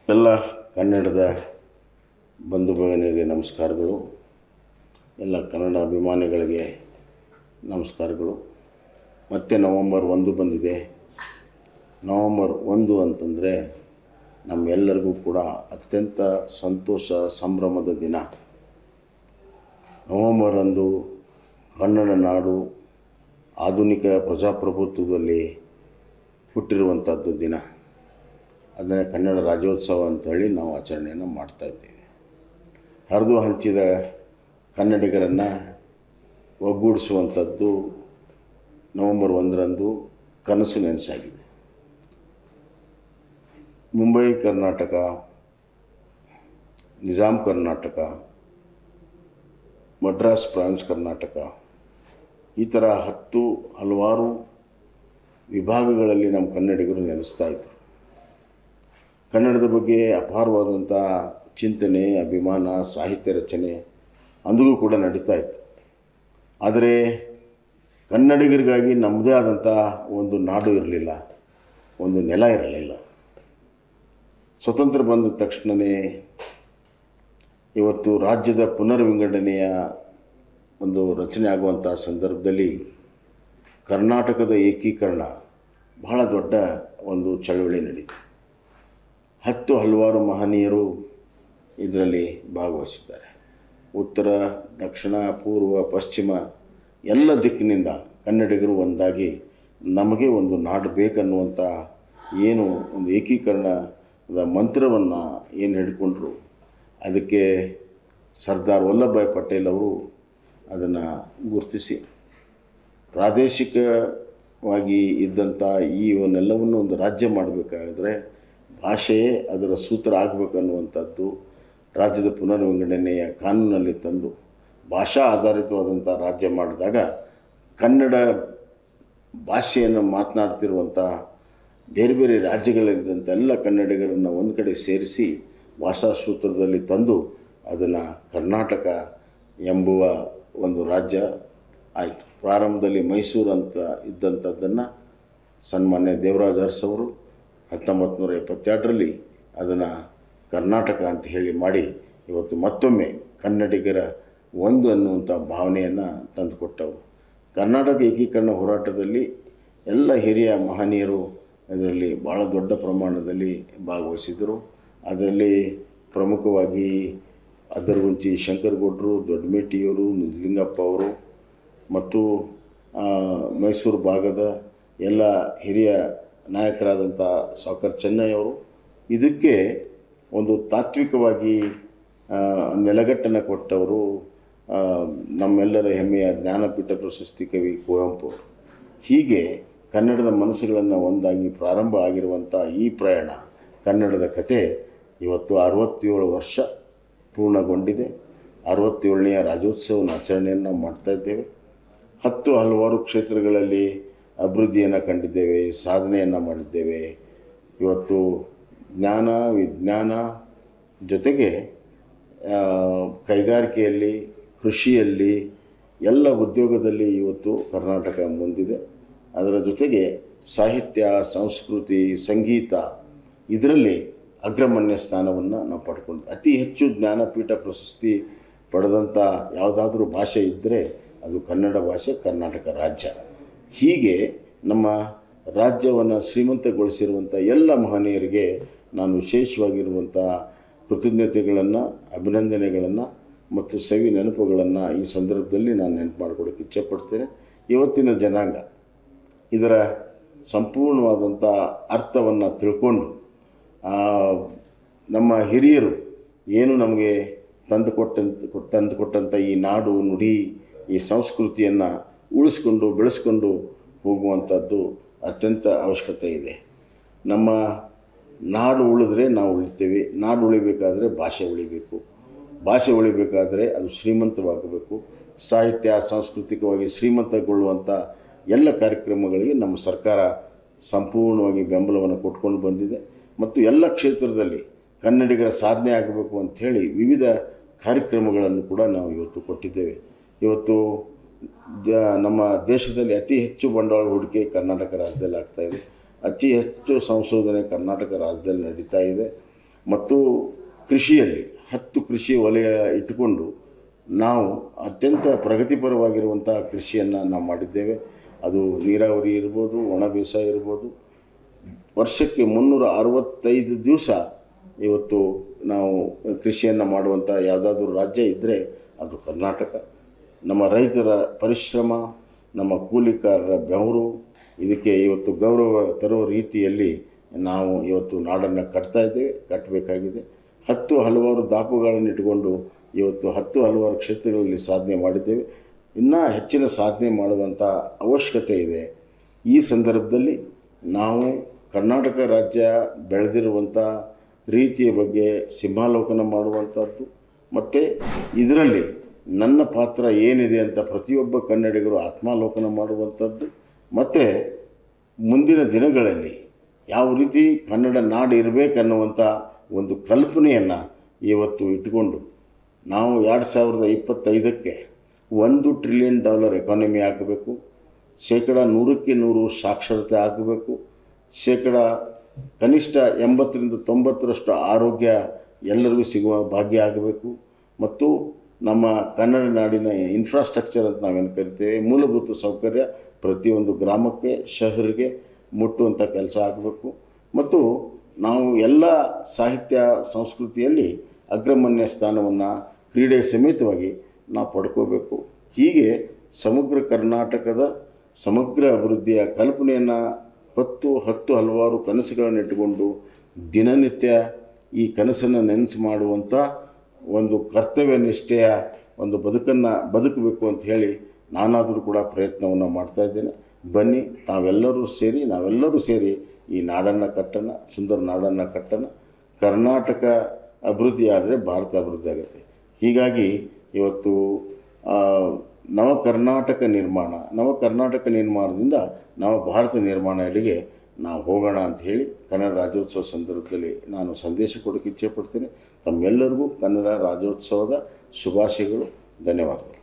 ಎಲ್ಲ ಕನ್ನಡದ ಬಂಧು ಭಗಿನಿಯರಿಗೆ ನಮಸ್ಕಾರಗಳು ಎಲ್ಲ ಕನ್ನಡ ಅಭಿಮಾನಿಗಳಿಗೆ ನಮಸ್ಕಾರಗಳು ಮತ್ತೆ ನವಂಬರ್ ಒಂದು ಬಂದಿದೆ ನವಂಬರ್ ಒಂದು ಅಂತಂದರೆ ನಮ್ಮೆಲ್ಲರಿಗೂ ಕೂಡ ಅತ್ಯಂತ ಸಂತೋಷ ಸಂಭ್ರಮದ ದಿನ ನವಂಬರ್ ಅಂದು ಕನ್ನಡ ನಾಡು ಆಧುನಿಕ ಪ್ರಜಾಪ್ರಭುತ್ವದಲ್ಲಿ ಹುಟ್ಟಿರುವಂಥದ್ದು ದಿನ ಅದನ್ನೇ ಕನ್ನಡ ರಾಜ್ಯೋತ್ಸವ ಅಂತೇಳಿ ನಾವು ಆಚರಣೆಯನ್ನು ಮಾಡ್ತಾಯಿದ್ದೇವೆ ಹರಿದು ಹಂಚಿದ ಕನ್ನಡಿಗರನ್ನು ಒಗ್ಗೂಡಿಸುವಂಥದ್ದು ನವಂಬರ್ ಒಂದರಂದು ಕನಸು ನೆನಸಾಗಿದೆ ಮುಂಬೈ ಕರ್ನಾಟಕ ನಿಜಾಮ್ ಕರ್ನಾಟಕ ಮಡ್ರಾಸ್ ಪ್ರಾನ್ಸ್ ಕರ್ನಾಟಕ ಈ ಥರ ಹತ್ತು ಹಲವಾರು ವಿಭಾಗಗಳಲ್ಲಿ ನಮ್ಮ ಕನ್ನಡಿಗರು ನೆಲೆಸ್ತಾ ಇದ್ದರು ಕನ್ನಡದ ಬಗ್ಗೆ ಅಪಾರವಾದಂಥ ಚಿಂತನೆ ಅಭಿಮಾನ ಸಾಹಿತ್ಯ ರಚನೆ ಅಂದಿಗೂ ಕೂಡ ನಡೀತಾ ಇತ್ತು ಆದರೆ ಕನ್ನಡಿಗರಿಗಾಗಿ ನಮ್ಮದೇ ಆದಂಥ ಒಂದು ನಾಡು ಇರಲಿಲ್ಲ ಒಂದು ನೆಲ ಇರಲಿಲ್ಲ ಸ್ವತಂತ್ರ ಬಂದ ತಕ್ಷಣವೇ ಇವತ್ತು ರಾಜ್ಯದ ಪುನರ್ವಿಂಗಡಣೆಯ ಒಂದು ರಚನೆ ಆಗುವಂಥ ಸಂದರ್ಭದಲ್ಲಿ ಕರ್ನಾಟಕದ ಏಕೀಕರಣ ಬಹಳ ದೊಡ್ಡ ಒಂದು ಚಳವಳಿ ನಡೀತು ಹತ್ತು ಹಲವಾರು ಮಹನೀಯರು ಇದರಲ್ಲಿ ಭಾಗವಹಿಸಿದ್ದಾರೆ ಉತ್ತರ ದಕ್ಷಿಣ ಪೂರ್ವ ಪಶ್ಚಿಮ ಎಲ್ಲ ದಿಕ್ಕಿನಿಂದ ಕನ್ನಡಿಗರು ಒಂದಾಗಿ ನಮಗೆ ಒಂದು ನಾಡು ಬೇಕನ್ನುವಂಥ ಏನು ಒಂದು ಏಕೀಕರಣದ ಮಂತ್ರವನ್ನು ಏನು ಹಿಡ್ಕೊಂಡ್ರು ಅದಕ್ಕೆ ಸರ್ದಾರ್ ವಲ್ಲಭಭಾಯ್ ಪಟೇಲ್ ಅವರು ಅದನ್ನು ಗುರುತಿಸಿ ಪ್ರಾದೇಶಿಕವಾಗಿ ಇದ್ದಂಥ ಈ ಇವನ್ನೆಲ್ಲವನ್ನು ಒಂದು ರಾಜ್ಯ ಮಾಡಬೇಕಾದ್ರೆ ಭಾಷೆಯೇ ಅದರ ಸೂತ್ರ ಆಗಬೇಕನ್ನುವಂಥದ್ದು ರಾಜ್ಯದ ಪುನರ್ವಿಂಗಡಣೆಯ ಕಾನೂನಲ್ಲಿ ತಂದು ಭಾಷಾ ಆಧಾರಿತವಾದಂಥ ರಾಜ್ಯ ಮಾಡಿದಾಗ ಕನ್ನಡ ಭಾಷೆಯನ್ನು ಮಾತನಾಡ್ತಿರುವಂಥ ಬೇರೆ ಬೇರೆ ರಾಜ್ಯಗಳಲ್ಲಿದ್ದಂಥ ಎಲ್ಲ ಕನ್ನಡಿಗರನ್ನು ಒಂದು ಕಡೆ ಸೇರಿಸಿ ಭಾಷಾ ಸೂತ್ರದಲ್ಲಿ ತಂದು ಅದನ್ನು ಕರ್ನಾಟಕ ಎಂಬುವ ಒಂದು ರಾಜ್ಯ ಆಯಿತು ಪ್ರಾರಂಭದಲ್ಲಿ ಮೈಸೂರು ಅಂತ ಇದ್ದಂಥದ್ದನ್ನು ಸನ್ಮಾನ್ಯ ದೇವರಾಜ ಅರಸ್ ಅವರು ಹತ್ತೊಂಬತ್ತು ನೂರ ಎಪ್ಪತ್ತೆರಡರಲ್ಲಿ ಅದನ್ನು ಕರ್ನಾಟಕ ಅಂತ ಹೇಳಿ ಮಾಡಿ ಇವತ್ತು ಮತ್ತೊಮ್ಮೆ ಕನ್ನಡಿಗರ ಒಂದು ಅನ್ನುವಂಥ ಭಾವನೆಯನ್ನು ತಂದುಕೊಟ್ಟವು ಕರ್ನಾಟಕ ಏಕೀಕರಣ ಹೋರಾಟದಲ್ಲಿ ಎಲ್ಲ ಹಿರಿಯ ಮಹನೀಯರು ಅದರಲ್ಲಿ ಭಾಳ ದೊಡ್ಡ ಪ್ರಮಾಣದಲ್ಲಿ ಭಾಗವಹಿಸಿದರು ಅದರಲ್ಲಿ ಪ್ರಮುಖವಾಗಿ ಅದರಗುಂಚಿ ಶಂಕರಗೌಡರು ದೊಡ್ಡಮೇಟಿಯವರು ನಿಜಲಿಂಗಪ್ಪ ಅವರು ಮತ್ತು ಮೈಸೂರು ಭಾಗದ ಎಲ್ಲ ಹಿರಿಯ ನಾಯಕರಾದಂಥ ಸಾಕರ್ ಚೆನ್ನಯ್ಯವರು ಇದಕ್ಕೆ ಒಂದು ತಾತ್ವಿಕವಾಗಿ ನೆಲಗಟ್ಟನ್ನು ಕೊಟ್ಟವರು ನಮ್ಮೆಲ್ಲರ ಹೆಮ್ಮೆಯ ಜ್ಞಾನಪೀಠ ಪ್ರಶಸ್ತಿ ಕವಿ ಕುವೆಂಪು ಅವರು ಹೀಗೆ ಕನ್ನಡದ ಮನಸ್ಸುಗಳನ್ನು ಒಂದಾಗಿ ಪ್ರಾರಂಭ ಆಗಿರುವಂಥ ಈ ಪ್ರಯಾಣ ಕನ್ನಡದ ಕತೆ ಇವತ್ತು ಅರವತ್ತೇಳು ವರ್ಷ ಪೂರ್ಣಗೊಂಡಿದೆ ಅರವತ್ತೇಳನೆಯ ರಾಜ್ಯೋತ್ಸವನ ಆಚರಣೆಯನ್ನು ಮಾಡ್ತಾ ಇದ್ದೇವೆ ಹತ್ತು ಹಲವಾರು ಕ್ಷೇತ್ರಗಳಲ್ಲಿ ಅಭಿವೃದ್ಧಿಯನ್ನು ಕಂಡಿದ್ದೇವೆ ಸಾಧನೆಯನ್ನು ಮಾಡಿದ್ದೇವೆ ಇವತ್ತು ಜ್ಞಾನ ವಿಜ್ಞಾನ ಜೊತೆಗೆ ಕೈಗಾರಿಕೆಯಲ್ಲಿ ಕೃಷಿಯಲ್ಲಿ ಎಲ್ಲ ಉದ್ಯೋಗದಲ್ಲಿ ಇವತ್ತು ಕರ್ನಾಟಕ ಮುಂದಿದೆ ಅದರ ಜೊತೆಗೆ ಸಾಹಿತ್ಯ ಸಂಸ್ಕೃತಿ ಸಂಗೀತ ಇದರಲ್ಲಿ ಅಗ್ರಮಣ್ಯ ಸ್ಥಾನವನ್ನು ನಾವು ಪಡ್ಕೊಂಡು ಅತಿ ಹೆಚ್ಚು ಜ್ಞಾನಪೀಠ ಪ್ರಶಸ್ತಿ ಪಡೆದಂಥ ಯಾವುದಾದ್ರೂ ಭಾಷೆ ಇದ್ದರೆ ಅದು ಕನ್ನಡ ಭಾಷೆ ಕರ್ನಾಟಕ ರಾಜ್ಯ ಹೀಗೆ ನಮ್ಮ ರಾಜ್ಯವನ್ನು ಶ್ರೀಮಂತಗೊಳಿಸಿರುವಂಥ ಎಲ್ಲ ಮಹನೀಯರಿಗೆ ನಾನು ವಿಶೇಷವಾಗಿರುವಂಥ ಕೃತಜ್ಞತೆಗಳನ್ನು ಅಭಿನಂದನೆಗಳನ್ನು ಮತ್ತು ಸವಿ ನೆನಪುಗಳನ್ನು ಈ ಸಂದರ್ಭದಲ್ಲಿ ನಾನು ನೆನಪು ಮಾಡ್ಕೊಡೋಕ್ಕೆ ಇಚ್ಛೆಪಡ್ತೇನೆ ಇವತ್ತಿನ ಜನಾಂಗ ಇದರ ಸಂಪೂರ್ಣವಾದಂಥ ಅರ್ಥವನ್ನು ತಿಳ್ಕೊಂಡು ನಮ್ಮ ಹಿರಿಯರು ಏನು ನಮಗೆ ತಂದು ಕೊಟ್ಟಂತ ತಂದು ಕೊಟ್ಟಂಥ ಈ ನಾಡು ನುಡಿ ಈ ಸಂಸ್ಕೃತಿಯನ್ನು ಉಳಿಸ್ಕೊಂಡು ಬೆಳೆಸ್ಕೊಂಡು ಹೋಗುವಂಥದ್ದು ಅತ್ಯಂತ ಅವಶ್ಯಕತೆ ಇದೆ ನಮ್ಮ ನಾಡು ಉಳಿದ್ರೆ ನಾವು ಉಳಿತೇವೆ ನಾಡು ಉಳಿಬೇಕಾದರೆ ಭಾಷೆ ಉಳಿಬೇಕು ಭಾಷೆ ಉಳಿಬೇಕಾದರೆ ಅದು ಶ್ರೀಮಂತವಾಗಬೇಕು ಸಾಹಿತ್ಯ ಸಾಂಸ್ಕೃತಿಕವಾಗಿ ಶ್ರೀಮಂತಗೊಳ್ಳುವಂಥ ಎಲ್ಲ ಕಾರ್ಯಕ್ರಮಗಳಿಗೆ ನಮ್ಮ ಸರ್ಕಾರ ಸಂಪೂರ್ಣವಾಗಿ ಬೆಂಬಲವನ್ನು ಕೊಟ್ಕೊಂಡು ಬಂದಿದೆ ಮತ್ತು ಎಲ್ಲ ಕ್ಷೇತ್ರದಲ್ಲಿ ಕನ್ನಡಿಗರ ಸಾಧನೆ ಆಗಬೇಕು ಅಂಥೇಳಿ ವಿವಿಧ ಕಾರ್ಯಕ್ರಮಗಳನ್ನು ಕೂಡ ನಾವು ಇವತ್ತು ಕೊಟ್ಟಿದ್ದೇವೆ ಇವತ್ತು ದ ನಮ್ಮ ದೇಶದಲ್ಲಿ ಅತಿ ಹೆಚ್ಚು ಬಂಡವಾಳ ಹೂಡಿಕೆ ಕರ್ನಾಟಕ ರಾಜ್ಯದಲ್ಲಿ ಆಗ್ತಾಯಿದೆ ಅತಿ ಹೆಚ್ಚು ಸಂಶೋಧನೆ ಕರ್ನಾಟಕ ರಾಜ್ಯದಲ್ಲಿ ನಡೀತಾ ಇದೆ ಮತ್ತು ಕೃಷಿಯಲ್ಲಿ ಹತ್ತು ಕೃಷಿ ವಲಯ ಇಟ್ಟುಕೊಂಡು ನಾವು ಅತ್ಯಂತ ಪ್ರಗತಿಪರವಾಗಿರುವಂಥ ಕೃಷಿಯನ್ನು ನಾವು ಮಾಡಿದ್ದೇವೆ ಅದು ನೀರಾವರಿ ಇರ್ಬೋದು ಒಣ ಬೇಸಾಯ ಇರ್ಬೋದು ವರ್ಷಕ್ಕೆ ಮುನ್ನೂರ ಅರವತ್ತೈದು ದಿವಸ ಇವತ್ತು ನಾವು ಕೃಷಿಯನ್ನು ಮಾಡುವಂಥ ಯಾವುದಾದ್ರೂ ರಾಜ್ಯ ಇದ್ದರೆ ಅದು ಕರ್ನಾಟಕ ನಮ್ಮ ರೈತರ ಪರಿಶ್ರಮ ನಮ್ಮ ಕೂಲಿಕಾರರ ಬೆವರು ಇದಕ್ಕೆ ಇವತ್ತು ಗೌರವ ತರುವ ರೀತಿಯಲ್ಲಿ ನಾವು ಇವತ್ತು ನಾಡನ್ನು ಕಟ್ತಾ ಇದ್ದೇವೆ ಕಟ್ಟಬೇಕಾಗಿದೆ ಹತ್ತು ಹಲವಾರು ದಾಪುಗಳನ್ನು ಇಟ್ಟುಕೊಂಡು ಇವತ್ತು ಹತ್ತು ಹಲವಾರು ಕ್ಷೇತ್ರಗಳಲ್ಲಿ ಸಾಧನೆ ಮಾಡಿದ್ದೇವೆ ಇನ್ನೂ ಹೆಚ್ಚಿನ ಸಾಧನೆ ಮಾಡುವಂಥ ಅವಶ್ಯಕತೆ ಇದೆ ಈ ಸಂದರ್ಭದಲ್ಲಿ ನಾವು ಕರ್ನಾಟಕ ರಾಜ್ಯ ಬೆಳೆದಿರುವಂಥ ರೀತಿಯ ಬಗ್ಗೆ ಸಿಂಹಾಲೋಕನ ಮಾಡುವಂಥದ್ದು ಮತ್ತು ಇದರಲ್ಲಿ ನನ್ನ ಪಾತ್ರ ಏನಿದೆ ಅಂತ ಪ್ರತಿಯೊಬ್ಬ ಕನ್ನಡಿಗರು ಆತ್ಮಾಲೋಕನ ಮಾಡುವಂಥದ್ದು ಮತ್ತು ಮುಂದಿನ ದಿನಗಳಲ್ಲಿ ಯಾವ ರೀತಿ ಕನ್ನಡ ನಾಡು ಇರಬೇಕನ್ನುವಂಥ ಒಂದು ಕಲ್ಪನೆಯನ್ನು ಇವತ್ತು ಇಟ್ಟುಕೊಂಡು ನಾವು ಎರಡು ಸಾವಿರದ ಇಪ್ಪತ್ತೈದಕ್ಕೆ ಒಂದು ಟ್ರಿಲಿಯನ್ ಡಾಲರ್ ಎಕಾನಮಿ ಆಗಬೇಕು ಶೇಕಡ ನೂರಕ್ಕೆ ನೂರು ಸಾಕ್ಷರತೆ ಆಗಬೇಕು ಶೇಕಡ ಕನಿಷ್ಠ ಎಂಬತ್ತರಿಂದ ತೊಂಬತ್ತರಷ್ಟು ಆರೋಗ್ಯ ಎಲ್ಲರಿಗೂ ಸಿಗುವ ಭಾಗ್ಯ ಆಗಬೇಕು ಮತ್ತು ನಮ್ಮ ಕನ್ನಡ ನಾಡಿನ ಇನ್ಫ್ರಾಸ್ಟ್ರಕ್ಚರ್ ಅಂತ ನಾವೇನು ಕರಿತೇವೆ ಮೂಲಭೂತ ಸೌಕರ್ಯ ಪ್ರತಿಯೊಂದು ಗ್ರಾಮಕ್ಕೆ ಶಹರಿಗೆ ಮುಟ್ಟುವಂಥ ಕೆಲಸ ಆಗಬೇಕು ಮತ್ತು ನಾವು ಎಲ್ಲ ಸಾಹಿತ್ಯ ಸಂಸ್ಕೃತಿಯಲ್ಲಿ ಅಗ್ರಮನ್ಯ ಸ್ಥಾನವನ್ನು ಕ್ರೀಡೆ ಸಮೇತವಾಗಿ ನಾವು ಪಡ್ಕೋಬೇಕು ಹೀಗೆ ಸಮಗ್ರ ಕರ್ನಾಟಕದ ಸಮಗ್ರ ಅಭಿವೃದ್ಧಿಯ ಕಲ್ಪನೆಯನ್ನು ಹೊತ್ತು ಹತ್ತು ಹಲವಾರು ಕನಸುಗಳನ್ನು ಇಟ್ಟುಕೊಂಡು ದಿನನಿತ್ಯ ಈ ಕನಸನ್ನು ನೆನೆಸು ಮಾಡುವಂಥ ಒಂದು ಕರ್ತವ್ಯ ನಿಷ್ಠೆಯ ಒಂದು ಬದುಕನ್ನು ಬದುಕಬೇಕು ಅಂತ ಹೇಳಿ ನಾನಾದರೂ ಕೂಡ ಪ್ರಯತ್ನವನ್ನು ಮಾಡ್ತಾ ಇದ್ದೇನೆ ಬನ್ನಿ ತಾವೆಲ್ಲರೂ ಸೇರಿ ನಾವೆಲ್ಲರೂ ಸೇರಿ ಈ ನಾಡನ್ನು ಕಟ್ಟೋಣ ಸುಂದರ ನಾಡನ್ನು ಕಟ್ಟೋಣ ಕರ್ನಾಟಕ ಅಭಿವೃದ್ಧಿ ಆದರೆ ಭಾರತ ಅಭಿವೃದ್ಧಿ ಆಗುತ್ತೆ ಹೀಗಾಗಿ ಇವತ್ತು ಆ, ನವ ಕರ್ನಾಟಕ ನಿರ್ಮಾಣ ನವ ಕರ್ನಾಟಕ ನಿರ್ಮಾಣದಿಂದ ನವ ಭಾರತ ನಿರ್ಮಾಣಗಳಿಗೆ ನಾವು ಹೋಗೋಣ ಅಂತ ಹೇಳಿ ಕನ್ನಡ ರಾಜ್ಯೋತ್ಸವ ಸಂದರ್ಭದಲ್ಲಿ ನಾನು ಸಂದೇಶ ಕೊಡೋಕ್ಕೆ ಇಚ್ಛೆಪಡ್ತೇನೆ ತಮ್ಮೆಲ್ಲರಿಗೂ ಕನ್ನಡ ರಾಜ್ಯೋತ್ಸವದ ಶುಭಾಶಯಗಳು ಧನ್ಯವಾದಗಳು